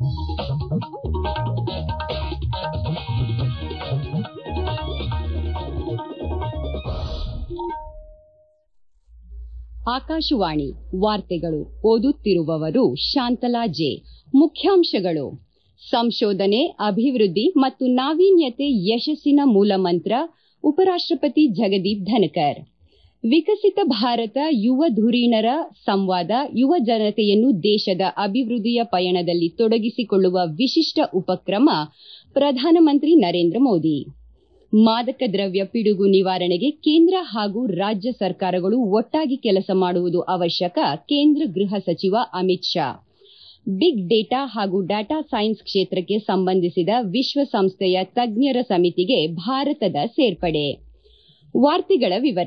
ಆಕಾಶವಾಣಿ ವಾರ್ತೆಗಳು ಓದುತ್ತಿರುವವರು ಶಾಂತಲಾ ಜೆ ಮುಖ್ಯಾಂಶಗಳು ಸಂಶೋಧನೆ ಅಭಿವೃದ್ಧಿ ಮತ್ತು ನಾವೀನ್ಯತೆ ಯಶಸ್ಸಿನ ಮೂಲಮಂತ್ರ ಉಪರಾಷ್ಟಪತಿ ಜಗದೀಪ್ ಧನಕರ್ ವಿಕಸಿತ ಭಾರತ ಯುವ ಧುರೀಣರ ಸಂವಾದ ಯುವ ಜನತೆಯನ್ನು ದೇಶದ ಅಭಿವೃದ್ಧಿಯ ಪಯಣದಲ್ಲಿ ತೊಡಗಿಸಿಕೊಳ್ಳುವ ವಿಶಿಷ್ಟ ಉಪಕ್ರಮ ಪ್ರಧಾನಮಂತ್ರಿ ನರೇಂದ್ರ ಮೋದಿ ಮಾದಕ ದ್ರವ್ಯ ಪಿಡುಗು ನಿವಾರಣೆಗೆ ಕೇಂದ್ರ ಹಾಗೂ ರಾಜ್ಯ ಸರ್ಕಾರಗಳು ಒಟ್ಟಾಗಿ ಕೆಲಸ ಮಾಡುವುದು ಅವಶ್ಯಕ ಕೇಂದ್ರ ಗೃಹ ಸಚಿವ ಅಮಿತ್ ಶಾ ಬಿಗ್ ಡೇಟಾ ಹಾಗೂ ಡಾಟಾ ಸೈನ್ಸ್ ಕ್ಷೇತ್ರಕ್ಕೆ ಸಂಬಂಧಿಸಿದ ವಿಶ್ವಸಂಸ್ಥೆಯ ತಜ್ಞರ ಸಮಿತಿಗೆ ಭಾರತದ ಸೇರ್ಪಡೆ ವಾರ್ತೆಗಳ ವಿವರ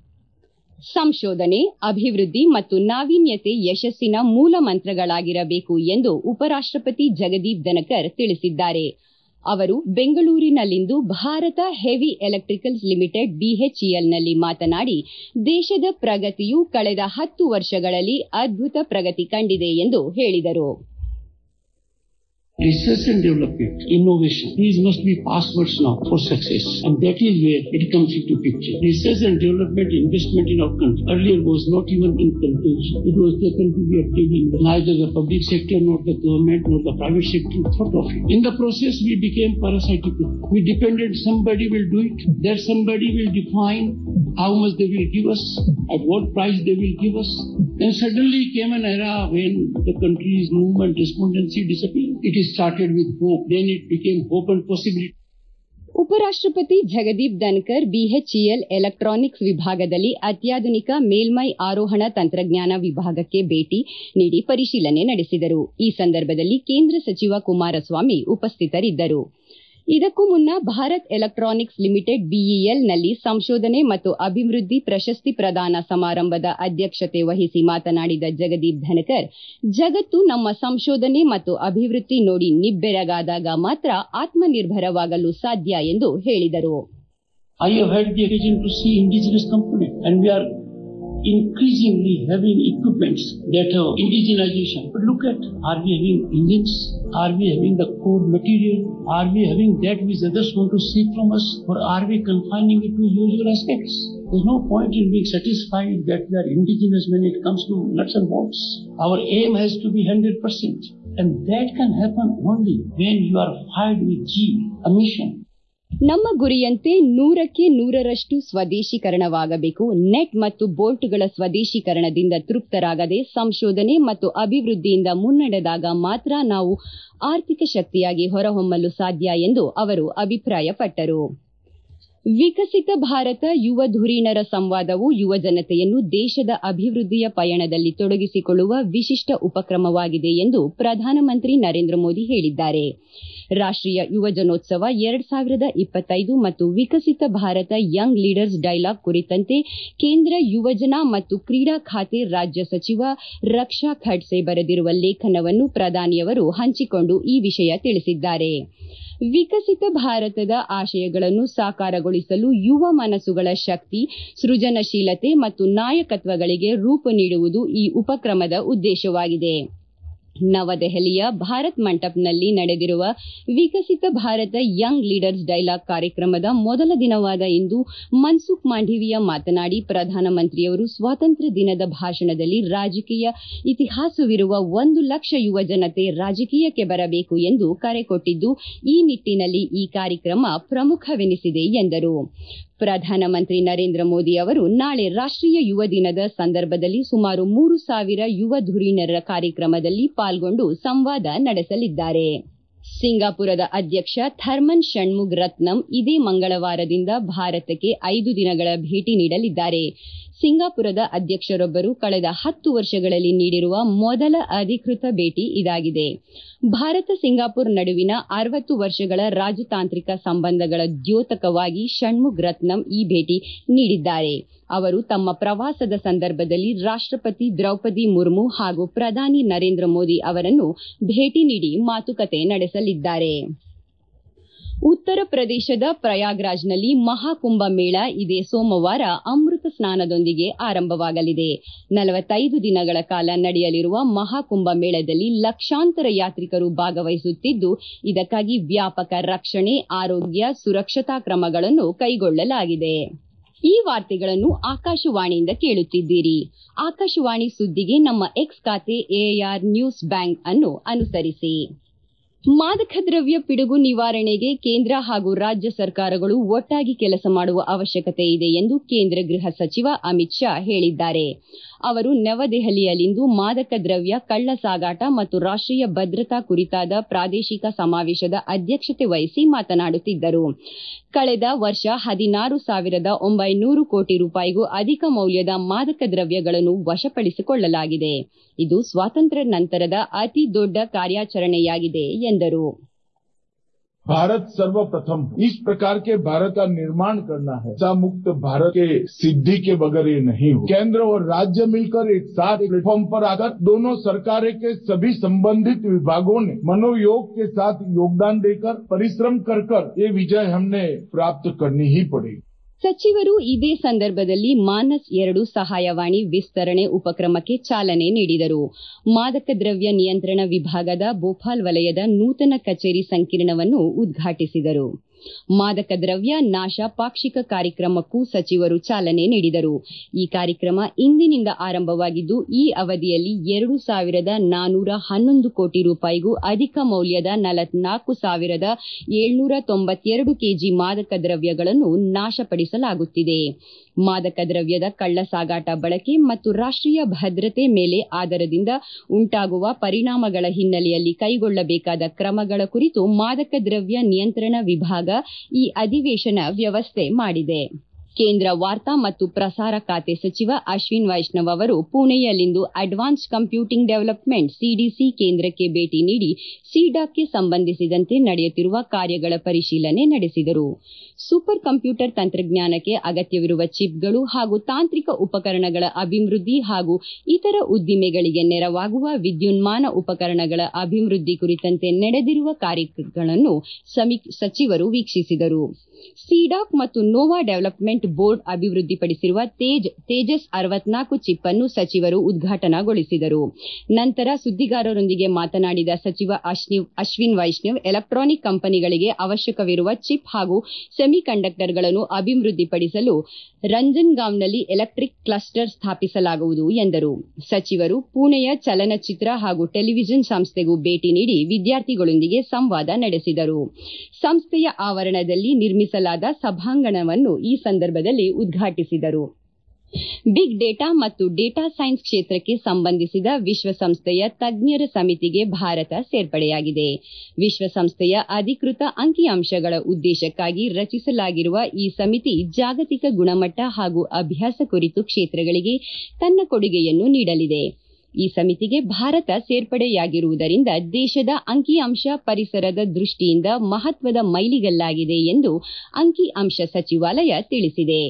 ಸಂಶೋಧನೆ ಅಭಿವೃದ್ಧಿ ಮತ್ತು ನಾವೀನ್ಯತೆ ಯಶಸ್ಸಿನ ಮೂಲ ಮಂತ್ರಗಳಾಗಿರಬೇಕು ಎಂದು ಉಪರಾಷ್ಟಪತಿ ಜಗದೀಪ್ ಧನಕರ್ ತಿಳಿಸಿದ್ದಾರೆ ಅವರು ಬೆಂಗಳೂರಿನಲ್ಲಿಂದು ಭಾರತ ಹೆವಿ ಎಲೆಕ್ಟ್ರಿಕಲ್ಸ್ ಲಿಮಿಟೆಡ್ ಬಿಎಚ್ಇಎಲ್ನಲ್ಲಿ ಮಾತನಾಡಿ ದೇಶದ ಪ್ರಗತಿಯು ಕಳೆದ ಹತ್ತು ವರ್ಷಗಳಲ್ಲಿ ಅದ್ಭುತ ಪ್ರಗತಿ ಕಂಡಿದೆ ಎಂದು ಹೇಳಿದರು Research and development, innovation, these must be passwords now for success. And that is where it comes into picture. Research and development investment in our country earlier was not even in contention. It was taken to be a taking. Neither the public sector, nor the government, nor the private sector thought of it. In the process, we became parasitical. We depended somebody will do it. That somebody will define how much they will give us, at what price they will give us. Then suddenly came an era when the country's movement respondency disappeared. It started with hope, then it became hope and possibility. ಉಪರಾಷ್ಟಪತಿ Jagdeep Dhankhar BHEL electronics ವಿಭಾಗದಲ್ಲಿ ಅತ್ಯಾಧುನಿಕ ಮೇಲ್ಮೈ ಆರೋಹಣ ತಂತ್ರಜ್ಞಾನ ವಿಭಾಗಕ್ಕೆ ಭೇಟಿ ನೀಡಿ ಪರಿಶೀಲನೆ ನಡೆಸಿದರು ಈ ಸಂದರ್ಭದಲ್ಲಿ ಕೇಂದ್ರ ಸಚಿವ ಕುಮಾರಸ್ವಾಮಿ ಉಪಸ್ಥಿತರಿದ್ದರು ಇದಕ್ಕೂ ಮುನ್ನ ಭಾರತ್ ಎಲೆಕ್ಟ್ರಾನಿಕ್ಸ್ ಲಿಮಿಟೆಡ್ ಬಿಇಎಲ್ನಲ್ಲಿ ಸಂಶೋಧನೆ ಮತ್ತು ಅಭಿವೃದ್ಧಿ ಪ್ರಶಸ್ತಿ ಪ್ರದಾನ ಸಮಾರಂಭದ ಅಧ್ಯಕ್ಷತೆ ವಹಿಸಿ ಮಾತನಾಡಿದ ಜಗದೀಪ್ ಧನಕರ್ ಜಗತ್ತು ನಮ್ಮ ಸಂಶೋಧನೆ ಮತ್ತು ಅಭಿವೃದ್ಧಿ ನೋಡಿ ನಿಬ್ಬೆರಗಾದಾಗ ಮಾತ್ರ ಆತ್ಮನಿರ್ಭರವಾಗಲು ಸಾಧ್ಯ ಎಂದು ಹೇಳಿದರು I have had the occasion to see indigenous component and we are increasingly having equipments that have indigenization. But look at, are we having engines? Are we having the core material? Are we having that which others want to seek from us? Or are we confining it to usual aspects? There's no point in being satisfied that we are indigenous when it comes to nuts and bolts. Our aim has to be 100%. And that can happen only when you are fired with G, a mission. ನಮ್ಮ ಗುರಿಯಂತೆ ನೂರಕ್ಕೆ ನೂರರಷ್ಟು ಸ್ವದೇಶೀಕರಣವಾಗಬೇಕು net ಮತ್ತು ಬೋಲ್ಟ್ಗಳ ಸ್ವದೇಶೀಕರಣದಿಂದ ತೃಪ್ತರಾಗದೆ ಸಂಶೋಧನೆ ಮತ್ತು ಅಭಿವೃದ್ಧಿಯಿಂದ ಮುನ್ನಡೆದಾಗ ಮಾತ್ರ ನಾವು ಆರ್ಥಿಕ ಶಕ್ತಿಯಾಗಿ ಹೊರಹೊಮ್ಮಲು ಸಾಧ್ಯ ಎಂದು ಅವರು ಅಭಿಪ್ರಾಯಪಟ್ಟರು ವಿಕಸಿತ ಭಾರತ ಯುವ ಧುರೀಣರ ಸಂವಾದವು ಯುವ ಜನತೆಯನ್ನು ದೇಶದ ಅಭಿವೃದ್ಧಿಯ ಪಯಣದಲ್ಲಿ ತೊಡಗಿಸಿಕೊಳ್ಳುವ ವಿಶಿಷ್ಟ ಉಪಕ್ರಮವಾಗಿದೆ ಎಂದು ಪ್ರಧಾನಮಂತ್ರಿ ನರೇಂದ್ರ ಮೋದಿ ಹೇಳಿದ್ದಾರೆ ರಾಷ್ಟೀಯ ಯುವ ಜನೋತ್ಸವ ಎರಡ್ ಸಾವಿರದ ಇಪ್ಪತ್ತೈದು ಮತ್ತು ವಿಕಸಿತ ಭಾರತ ಯಂಗ್ ಲೀಡರ್ಸ್ ಡೈಲಾಗ್ ಕುರಿತಂತೆ ಕೇಂದ್ರ ಯುವಜನ ಮತ್ತು ಕ್ರೀಡಾ ಖಾತೆ ರಾಜ್ಯ ಸಚಿವ ರಕ್ಷಾ ಖಡ್ಸೆ ಬರೆದಿರುವ ಲೇಖನವನ್ನು ಪ್ರಧಾನಿಯವರು ಹಂಚಿಕೊಂಡು ಈ ವಿಷಯ ತಿಳಿಸಿದ್ದಾರೆ ವಿಕಸಿತ ಭಾರತದ ಆಶಯಗಳನ್ನು ಸಾಕಾರಗೊಳಿಸಲು ಯುವ ಮನಸ್ಸುಗಳ ಶಕ್ತಿ ಸೃಜನಶೀಲತೆ ಮತ್ತು ನಾಯಕತ್ವಗಳಿಗೆ ರೂಪ ನೀಡುವುದು ಈ ಉಪಕ್ರಮದ ಉದ್ದೇಶವಾಗಿದೆ ನವದೆಹಲಿಯ ಭಾರತ್ ಮಂಟಪ್ನಲ್ಲಿ ನಡೆದಿರುವ ವಿಕಸಿತ ಭಾರತ ಯಂಗ್ ಲೀಡರ್ಸ್ ಡೈಲಾಗ್ ಕಾರ್ಯಕ್ರಮದ ಮೊದಲ ದಿನವಾದ ಇಂದು ಮನ್ಸುಖ್ ಮಾಂಡವೀಯ ಮಾತನಾಡಿ ಪ್ರಧಾನಮಂತ್ರಿಯವರು ಸ್ವಾತಂತ್ರ್ಯ ದಿನದ ಭಾಷಣದಲ್ಲಿ ರಾಜಕೀಯ ಇತಿಹಾಸವಿರುವ ಒಂದು ಲಕ್ಷ ಯುವ ಜನತೆ ರಾಜಕೀಯಕ್ಕೆ ಬರಬೇಕು ಎಂದು ಕರೆ ಕೊಟ್ಟಿದ್ದು ಈ ನಿಟ್ಟಿನಲ್ಲಿ ಈ ಕಾರ್ಯಕ್ರಮ ಪ್ರಮುಖವೆನಿಸಿದೆ ಎಂದರು ಪ್ರಧಾನಮಂತ್ರಿ ನರೇಂದ್ರ ಮೋದಿ ಅವರು ನಾಳೆ ರಾಷ್ಟೀಯ ಯುವ ದಿನದ ಸಂದರ್ಭದಲ್ಲಿ ಸುಮಾರು ಮೂರು ಸಾವಿರ ಯುವ ಧುರೀಣರ ಕಾರ್ಯಕ್ರಮದಲ್ಲಿ ಪಾಲ್ಗೊಂಡು ಸಂವಾದ ನಡೆಸಲಿದ್ದಾರೆ ಸಿಂಗಾಪುರದ ಅಧ್ಯಕ್ಷ ಥರ್ಮನ್ ಷಣ್ಮುಗ್ ರತ್ನಂ ಇದೇ ಮಂಗಳವಾರದಿಂದ ಭಾರತಕ್ಕೆ ಐದು ದಿನಗಳ ಭೇಟಿ ನೀಡಲಿದ್ದಾರೆ ಸಿಂಗಾಪುರದ ಅಧ್ಯಕ್ಷರೊಬ್ಬರು ಕಳೆದ ಹತ್ತು ವರ್ಷಗಳಲ್ಲಿ ನೀಡಿರುವ ಮೊದಲ ಅಧಿಕೃತ ಭೇಟಿ ಇದಾಗಿದೆ ಭಾರತ ಸಿಂಗಾಪುರ್ ನಡುವಿನ ಅರವತ್ತು ವರ್ಷಗಳ ರಾಜತಾಂತ್ರಿಕ ಸಂಬಂಧಗಳ ದ್ಯೋತಕವಾಗಿ ಷಣ್ಮುಗ್ ರತ್ನಂ ಈ ಭೇಟಿ ನೀಡಿದ್ದಾರೆ ಅವರು ತಮ್ಮ ಪ್ರವಾಸದ ಸಂದರ್ಭದಲ್ಲಿ ರಾಷ್ಟಪತಿ ದ್ರೌಪದಿ ಮುರ್ಮು ಹಾಗೂ ಪ್ರಧಾನಿ ನರೇಂದ್ರ ಮೋದಿ ಅವರನ್ನು ಭೇಟಿ ನೀಡಿ ಮಾತುಕತೆ ನಡೆಸಲಿದ್ದಾರೆ ಉತ್ತರ ಪ್ರದೇಶದ ಪ್ರಯಾಗ್ರಾಜ್ನಲ್ಲಿ ಮಹಾಕುಂಭ ಮೇಳ ಇದೇ ಸೋಮವಾರ ಅಮೃತ ಸ್ನಾನದೊಂದಿಗೆ ಆರಂಭವಾಗಲಿದೆ ನಲವತ್ತೈದು ದಿನಗಳ ಕಾಲ ನಡೆಯಲಿರುವ ಮಹಾಕುಂಭ ಮೇಳದಲ್ಲಿ ಲಕ್ಷಾಂತರ ಯಾತ್ರಿಕರು ಭಾಗವಹಿಸುತ್ತಿದ್ದು ಇದಕ್ಕಾಗಿ ವ್ಯಾಪಕ ರಕ್ಷಣೆ ಆರೋಗ್ಯ ಸುರಕ್ಷತಾ ಕ್ರಮಗಳನ್ನು ಕೈಗೊಳ್ಳಲಾಗಿದೆ ಈ ವಾರ್ತೆಗಳನ್ನು ಆಕಾಶವಾಣಿಯಿಂದ ಕೇಳುತ್ತಿದ್ದೀರಿ ಆಕಾಶವಾಣಿ ಸುದ್ದಿಗೆ ನಮ್ಮ ಎಕ್ಸ್ ಖಾತೆ ಎಆರ್ ನ್ಯೂಸ್ ಬ್ಯಾಂಕ್ ಅನ್ನು ಅನುಸರಿಸಿ ಮಾದಕ ದ್ರವ್ಯ ಪಿಡುಗು ನಿವಾರಣೆಗೆ ಕೇಂದ್ರ ಹಾಗೂ ರಾಜ್ಯ ಸರ್ಕಾರಗಳು ಒಟ್ಟಾಗಿ ಕೆಲಸ ಮಾಡುವ ಅವಶ್ಯಕತೆ ಇದೆ ಎಂದು ಕೇಂದ್ರ ಗೃಹ ಸಚಿವ ಅಮಿತ್ ಶಾ ಹೇಳಿದ್ದಾರೆ ಅವರು ನವದೆಹಲಿಯಲ್ಲಿಂದು ಮಾದಕ ದ್ರವ್ಯ ಕಳ್ಳ ಸಾಗಾಟ ಮತ್ತು ರಾಷ್ಟೀಯ ಭದ್ರತಾ ಕುರಿತಾದ ಪ್ರಾದೇಶಿಕ ಸಮಾವೇಶದ ಅಧ್ಯಕ್ಷತೆ ವಹಿಸಿ ಮಾತನಾಡುತ್ತಿದ್ದರು ಕಳೆದ ವರ್ಷ ಹದಿನಾರು ಸಾವಿರದ ಒಂಬೈನೂರು ಕೋಟಿ ರೂಪಾಯಿಗೂ ಅಧಿಕ ಮೌಲ್ಯದ ಮಾದಕ ದ್ರವ್ಯಗಳನ್ನು ವಶಪಡಿಸಿಕೊಳ್ಳಲಾಗಿದೆ ಇದು ಸ್ವಾತಂತ್ರ್ಯ ನಂತರದ ಅತಿ ದೊಡ್ಡ ಕಾರ್ಯಾಚರಣೆಯಾಗಿದೆ ಎಂದರು भारत सर्वप्रथम इस प्रकार के भारत का निर्माण करना है नशा मुक्त भारत के सिद्धि के बगैर ये नहीं हो केंद्र और राज्य मिलकर एक साथ प्लेटफॉर्म पर आकर दोनों सरकारें के सभी संबंधित विभागों ने मनोयोग के साथ योगदान देकर परिश्रम कर कर ये विजय हमने प्राप्त करनी ही पड़ेगी ಸಚಿವರು ಇದೇ ಸಂದರ್ಭದಲ್ಲಿ ಮಾನಸ್ ಎರಡು ಸಹಾಯವಾಣಿ ವಿಸ್ತರಣೆ ಉಪಕ್ರಮಕ್ಕೆ ಚಾಲನೆ ನೀಡಿದರು ಮಾದಕ ದ್ರವ್ಯ ನಿಯಂತ್ರಣ ವಿಭಾಗದ ಭೋಪಾಲ್ ವಲಯದ ನೂತನ ಕಚೇರಿ ಸಂಕೀರ್ಣವನ್ನು ಉದ್ಘಾಟಿಸಿದರು ಮಾದಕ ದ್ರವ್ಯ ನಾಶ ಪಾಕ್ಷಿಕ ಕಾರ್ಯಕ್ರಮಕ್ಕೂ ಸಚಿವರು ಚಾಲನೆ ನೀಡಿದರು ಈ ಕಾರ್ಯಕ್ರಮ ಇಂದಿನಿಂದ ಆರಂಭವಾಗಿದ್ದು ಈ ಅವಧಿಯಲ್ಲಿ ಎರಡು ಸಾವಿರದ ನಾನೂರ ಹನ್ನೊಂದು ಕೋಟಿ ರೂಪಾಯಿಗೂ ಅಧಿಕ ಮೌಲ್ಯದ ನಲವತ್ನಾಲ್ಕು ಸಾವಿರದ ಏಳ್ನೂರ ತೊಂಬತ್ತೆರಡು ಕೆಜಿ ಮಾದಕ ದ್ರವ್ಯಗಳನ್ನು ನಾಶಪಡಿಸಲಾಗುತ್ತಿದೆ ಮಾದಕ ದ್ರವ್ಯದ ಕಳ್ಳ ಸಾಗಾಟ ಬಳಕೆ ಮತ್ತು ರಾಷ್ಟೀಯ ಭದ್ರತೆ ಮೇಲೆ ಆಧಾರದಿಂದ ಉಂಟಾಗುವ ಪರಿಣಾಮಗಳ ಹಿನ್ನೆಲೆಯಲ್ಲಿ ಕೈಗೊಳ್ಳಬೇಕಾದ ಕ್ರಮಗಳ ಕುರಿತು ಮಾದಕ ದ್ರವ್ಯ ನಿಯಂತ್ರಣ ವಿಭಾಗ ಈ ಅಧಿವೇಶನ ವ್ಯವಸ್ಥೆ ಮಾಡಿದೆ ಕೇಂದ್ರ ವಾರ್ತಾ ಮತ್ತು ಪ್ರಸಾರ ಖಾತೆ ಸಚಿವ ಅಶ್ವಿನ್ ವೈಷ್ಣವ್ ಅವರು ಪುಣೆಯಲ್ಲಿಂದು ಅಡ್ವಾನ್ಸ್ಡ್ ಕಂಪ್ಯೂಟಿಂಗ್ ಡೆವಲಪ್ಮೆಂಟ್ ಸಿಡಿಸಿ ಕೇಂದ್ರಕ್ಕೆ ಭೇಟಿ ನೀಡಿ ಸಿಡಾಕ್ಗೆ ಸಂಬಂಧಿಸಿದಂತೆ ನಡೆಯುತ್ತಿರುವ ಕಾರ್ಯಗಳ ಪರಿಶೀಲನೆ ನಡೆಸಿದರು ಸೂಪರ್ ಕಂಪ್ಯೂಟರ್ ತಂತ್ರಜ್ಞಾನಕ್ಕೆ ಅಗತ್ಯವಿರುವ ಚಿಪ್ಗಳು ಹಾಗೂ ತಾಂತ್ರಿಕ ಉಪಕರಣಗಳ ಅಭಿವೃದ್ಧಿ ಹಾಗೂ ಇತರ ಉದ್ದಿಮೆಗಳಿಗೆ ನೆರವಾಗುವ ವಿದ್ಯುನ್ಮಾನ ಉಪಕರಣಗಳ ಅಭಿವೃದ್ಧಿ ಕುರಿತಂತೆ ನಡೆದಿರುವ ಕಾರ್ಯಗಳನ್ನು ಸಚಿವರು ವೀಕ್ಷಿಸಿದರು ಸಿಡಾಕ್ ಮತ್ತು ನೋವಾ ಡೆವಲಪ್ಮೆಂಟ್ ಬೋರ್ಡ್ ಅಭಿವೃದ್ಧಿಪಡಿಸಿರುವ ತೇಜ್ ತೇಜಸ್ ಅರವತ್ನಾಲ್ಕು ಚಿಪ್ ಅನ್ನು ಸಚಿವರು ಉದ್ಘಾಟನಗೊಳಿಸಿದರು ನಂತರ ಸುದ್ದಿಗಾರರೊಂದಿಗೆ ಮಾತನಾಡಿದ ಸಚಿವ ಅಶ್ವಿನ್ ವೈಷ್ಣವ್ ಎಲೆಕ್ಟ್ರಾನಿಕ್ ಕಂಪನಿಗಳಿಗೆ ಅವಶ್ಯಕವಿರುವ ಚಿಪ್ ಹಾಗೂ ಸೆಮಿಕಂಡಕ್ಟರ್ಗಳನ್ನು ಅಭಿವೃದ್ಧಿಪಡಿಸಲು ರಂಜನ್ಗಾಂವ್ನಲ್ಲಿ ಎಲೆಕ್ಟ್ರಿಕ್ ಕ್ಲಸ್ಟರ್ ಸ್ಥಾಪಿಸಲಾಗುವುದು ಎಂದರು ಸಚಿವರು ಪುಣೆಯ ಚಲನಚಿತ್ರ ಹಾಗೂ ಟೆಲಿವಿಷನ್ ಸಂಸ್ಥೆಗೂ ಭೇಟಿ ನೀಡಿ ವಿದ್ಯಾರ್ಥಿಗಳೊಂದಿಗೆ ಸಂವಾದ ನಡೆಸಿದರು ಸಂಸ್ಥೆಯ ಆವರಣದಲ್ಲಿ ನಿರ್ಮಿಸಲಾದ ಸಭಾಂಗಣವನ್ನು ಈ ಸಂದರ್ಭದಲ್ಲಿ ಉದ್ಘಾಟಿಸಿದರು ಬಿಗ್ ಡೇಟಾ ಮತ್ತು ಡೇಟಾ ಸೈನ್ಸ್ ಕ್ಷೇತ್ರಕ್ಕೆ ಸಂಬಂಧಿಸಿದ ವಿಶ್ವಸಂಸ್ಥೆಯ ತಜ್ಞರ ಸಮಿತಿಗೆ ಭಾರತ ಸೇರ್ಪಡೆಯಾಗಿದೆ ವಿಶ್ವಸಂಸ್ಥೆಯ ಅಧಿಕೃತ ಅಂಕಿಅಂಶಗಳ ಉದ್ದೇಶಕ್ಕಾಗಿ ರಚಿಸಲಾಗಿರುವ ಈ ಸಮಿತಿ ಜಾಗತಿಕ ಗುಣಮಟ್ಟ ಹಾಗೂ ಅಭ್ಯಾಸ ಕುರಿತು ಕ್ಷೇತ್ರಗಳಿಗೆ ತನ್ನ ಕೊಡುಗೆಯನ್ನು ನೀಡಲಿದೆ ಈ ಸಮಿತಿಗೆ ಭಾರತ ಸೇರ್ಪಡೆಯಾಗಿರುವುದರಿಂದ ದೇಶದ ಅಂಕಿಅಂಶ ಪರಿಸರದ ದೃಷ್ಟಿಯಿಂದ ಮಹತ್ವದ ಮೈಲಿಗಲ್ಲಾಗಿದೆ ಎಂದು ಅಂಕಿಅಂಶ ಸಚಿವಾಲಯ ತಿಳಿಸಿದೆ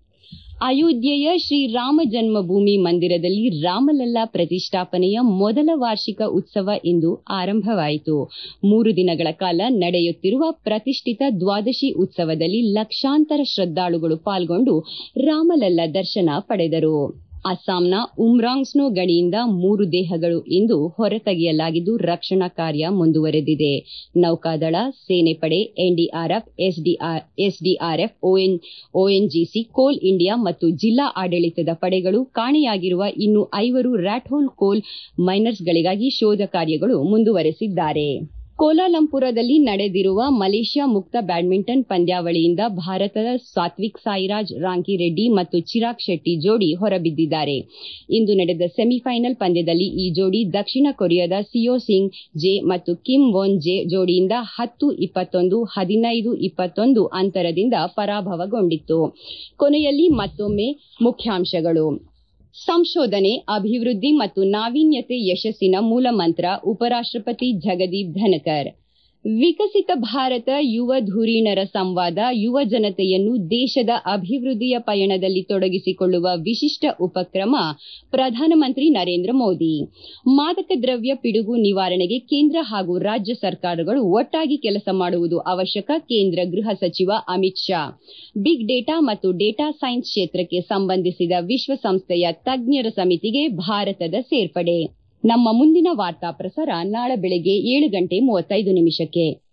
ಅಯೋಧ್ಯೆಯ ಶ್ರೀರಾಮ ಜನ್ಮಭೂಮಿ ಮಂದಿರದಲ್ಲಿ ರಾಮಲಲ್ಲಾ ಪ್ರತಿಷ್ಠಾಪನೆಯ ಮೊದಲ ವಾರ್ಷಿಕ ಉತ್ಸವ ಇಂದು ಆರಂಭವಾಯಿತು ಮೂರು ದಿನಗಳ ಕಾಲ ನಡೆಯುತ್ತಿರುವ ಪ್ರತಿಷ್ಠಿತ ದ್ವಾದಶಿ ಉತ್ಸವದಲ್ಲಿ ಲಕ್ಷಾಂತರ ಶ್ರದ್ದಾಳುಗಳು ಪಾಲ್ಗೊಂಡು ರಾಮಲಲ್ಲಾ ದರ್ಶನ ಪಡೆದರು ಅಸ್ಸಾಂನ ಉಮ್ರಾಂಗ್ಸ್ನೋ ಗಡಿಯಿಂದ ಮೂರು ದೇಹಗಳು ಇಂದು ಹೊರತೆಗೆಯಲಾಗಿದ್ದು ರಕ್ಷಣಾ ಕಾರ್ಯ ಮುಂದುವರೆದಿದೆ ನೌಕಾದಳ ಸೇನೆಪಡೆ NDRF SDRF ONGC Coal India ಮತ್ತು ಜಿಲ್ಲಾ ಆಡಳಿತದ ಪಡೆಗಳು ಕಾಣೆಯಾಗಿರುವ ಇನ್ನು ಐವರು ರ್ಯಾಟ್ಹೋಲ್ ಕೋಲ್ ಮೈನರ್ಸ್ಗಳಿಗಾಗಿ ಶೋಧ ಕಾರ್ಯಗಳು ಮುಂದುವರೆಸಿದ್ದಾರೆ ಕೋಲಾಲಂಪುರದಲ್ಲಿ ನಡೆದಿರುವ ಮಲೇಷ್ಯಾ ಮುಕ್ತ ಬ್ಯಾಡ್ಮಿಂಟನ್ ಪಂದ್ಯಾವಳಿಯಿಂದ ಭಾರತದ ಸಾತ್ವಿಕ್ ಸಾಯಿರಾಜ್ ರಾಂಕಿರೆಡ್ಡಿ ಮತ್ತು ಚಿರಾಗ್ ಶೆಟ್ಟಿ ಜೋಡಿ ಹೊರಬಿದ್ದಿದ್ದಾರೆ ಇಂದು ನಡೆದ ಸೆಮಿಫೈನಲ್ ಪಂದ್ಯದಲ್ಲಿ ಈ ಜೋಡಿ ದಕ್ಷಿಣ ಕೊರಿಯಾದ ಸಿಯೋ ಸಿಂಗ್ ಜೆ ಮತ್ತು ಕಿಮ್ ವೋನ್ ಜೆ ಜೋಡಿಯಿಂದ ಹತ್ತು ಇಪ್ಪತ್ತೊಂದು ಹದಿನೈದು ಇಪ್ಪತ್ತೊಂದು ಅಂತರದಿಂದ ಪರಾಭವಗೊಂಡಿತ್ತು ಕೊನೆಯಲ್ಲಿ ಮತ್ತೊಮ್ಮೆ ಮುಖ್ಯಾಂಶಗಳು ಸಂಶೋಧನೆ ಅಭಿವೃದ್ಧಿ ಮತ್ತು ನಾವೀನ್ಯತೆ ಯಶಸ್ಸಿನ ಮೂಲಮಂತ್ರ ಉಪರಾಷ್ಟಪತಿ ಜಗದೀಪ್ ಧನಕರ್ ವಿಕಸಿತ ಭಾರತ ಯುವ ಧುರೀಣರ ಸಂವಾದ ಯುವ ಜನತೆಯನ್ನು ದೇಶದ ಅಭಿವೃದ್ಧಿಯ ಪಯಣದಲ್ಲಿ ತೊಡಗಿಸಿಕೊಳ್ಳುವ ವಿಶಿಷ್ಟ ಉಪಕ್ರಮ ಪ್ರಧಾನಮಂತ್ರಿ ನರೇಂದ್ರ ಮೋದಿ ಮಾದಕ ದ್ರವ್ಯ ಪಿಡುಗು ನಿವಾರಣೆಗೆ ಕೇಂದ್ರ ಹಾಗೂ ರಾಜ್ಯ ಸರ್ಕಾರಗಳು ಒಟ್ಟಾಗಿ ಕೆಲಸ ಮಾಡುವುದು ಅವಶ್ಯಕ ಕೇಂದ್ರ ಗೃಹ ಸಚಿವ ಅಮಿತ್ ಶಾ ಬಿಗ್ ಡೇಟಾ ಮತ್ತು ಡೇಟಾ ಸೈನ್ಸ್ ಕ್ಷೇತ್ರಕ್ಕೆ ಸಂಬಂಧಿಸಿದ ವಿಶ್ವಸಂಸ್ಥೆಯ ತಜ್ಞರ ಸಮಿತಿಗೆ ಭಾರತದ ಸೇರ್ಪಡೆ ನಮ್ಮ ಮುಂದಿನ ವಾರ್ತಾ ಪ್ರಸಾರ ನಾಳೆ ಬೆಳಗ್ಗೆ ಏಳು ಗಂಟೆ ಮೂವತ್ತೈದು ನಿಮಿಷಕ್ಕೆ